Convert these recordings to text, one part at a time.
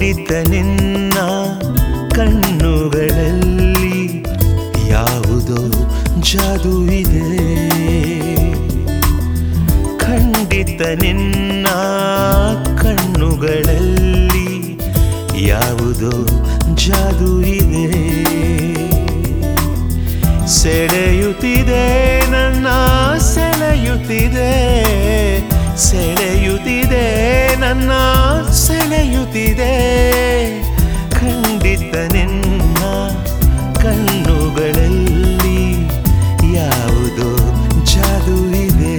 ಖಂಡಿತ ನಿನ್ನ ಕಣ್ಣುಗಳಲ್ಲಿ ಯಾವುದೋ ಜಾದು ಇದೆ ಖಂಡಿತ ನಿನ್ನ ಕಣ್ಣುಗಳಲ್ಲಿ ಯಾವುದೋ ಜಾದು ಇದೆ ಸೆಳೆಯುತ್ತಿದೆ ನನ್ನ ಸೆಳೆಯುತ್ತಿದೆ ಸೆಳೆಯುತ್ತಿದೆ ನನ್ನ ಸೆಳೆಯುತ್ತಿದೆ ಖಂಡಿತ ನಿನ್ನ ಕಣ್ಣುಗಳಲ್ಲಿ ಯಾವುದೋ ಜಾದು ಇದೆ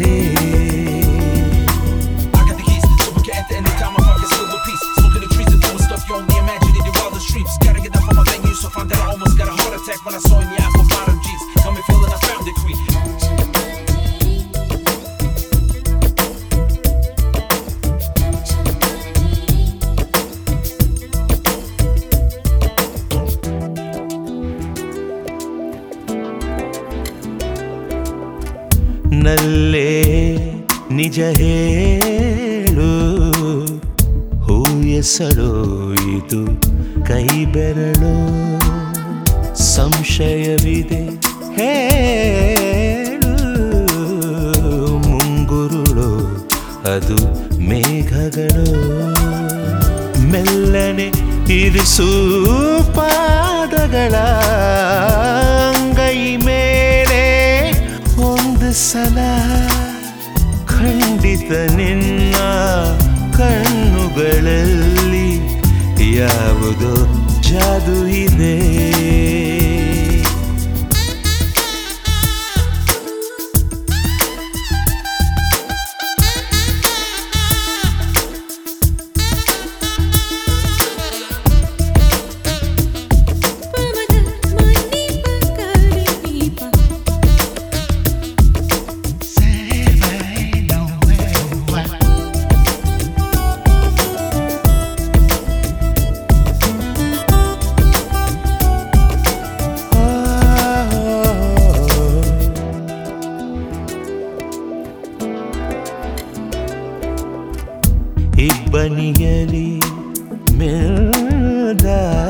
I got the keys to a cat at any time my pocket's filled with peace. Smoking the trees and doing stuff you only imagine in your wildest dreams. Gotta get up on my venue, so find that I almost got a heart attack when I saw in your apple bottom jeans. Got me feeling I found the creek. ನಲ್ಲೇ ನಿಜ ಹೇಳು ಹೂ ಹೆಸರು ಇದು ಕೈ ಬೆರಳು ಸಂಶಯವಿದೆ ಹೇಳು ಮುಂಗುರುಳು ಅದು ಮೇಘಗಳು ಮೆಲ್ಲನೆ ಇರಿಸು ಪಾದಗಳ ಅಂಗೈ ಮೇಲೆ ಒಂದು ಸಲ ಖಂಡಿತ ನಿನ್ನ ಕಣ್ಣುಗಳಲ್ಲಿ ಯಾವುದೋ ಜಾದು ಇದೆ ಪಮದ ಮನಿ ಪಕರಿ ದೀಪ ಇಬ್ಬನಿಯಲಿ ಮೆಲ್ದ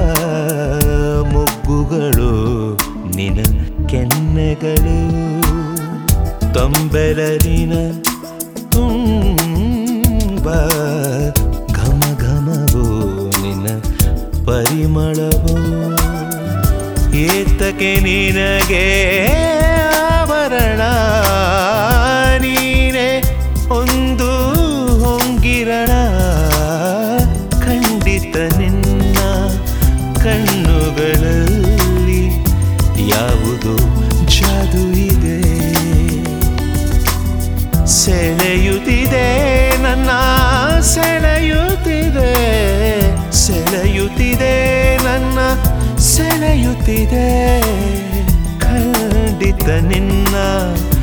ಮೊಗ್ಗುಗಳು ನಿನ ಕೆನ್ನೆಗಳು ತಂಬೆಲರಿನ ತುಂಬ ಘಮ ಘಮವು ನಿನ ಪರಿಮಳವು ಏತಕ್ಕೆ ನಿನಗೆ ಆಭರಣ ನೀನೆ ಒಂದು ಹೊಂಗಿರಣ ಖಂಡಿತ ನಿನ್ನ ಕಣ್ಣುಗಳಲ್ಲಿ ಯಾವುದೋ ಜಾದು ಇದೆ ಸೆಳೆಯುತ್ತಿದೆ ನನ್ನ ಸೆಳೆಯುತ್ತಿದೆ ಸೆಳೆಯುತ್ತಿದೆ ನನ್ನ ಸೆಳೆಯುತ್ತಿದೆ ಖಂಡಿತ ನಿನ್ನ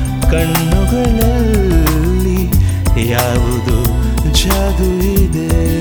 ಕಣ್ಣುಗಳಲ್ಲಿ ಯಾವುದು ಜಾದು ಇದೆ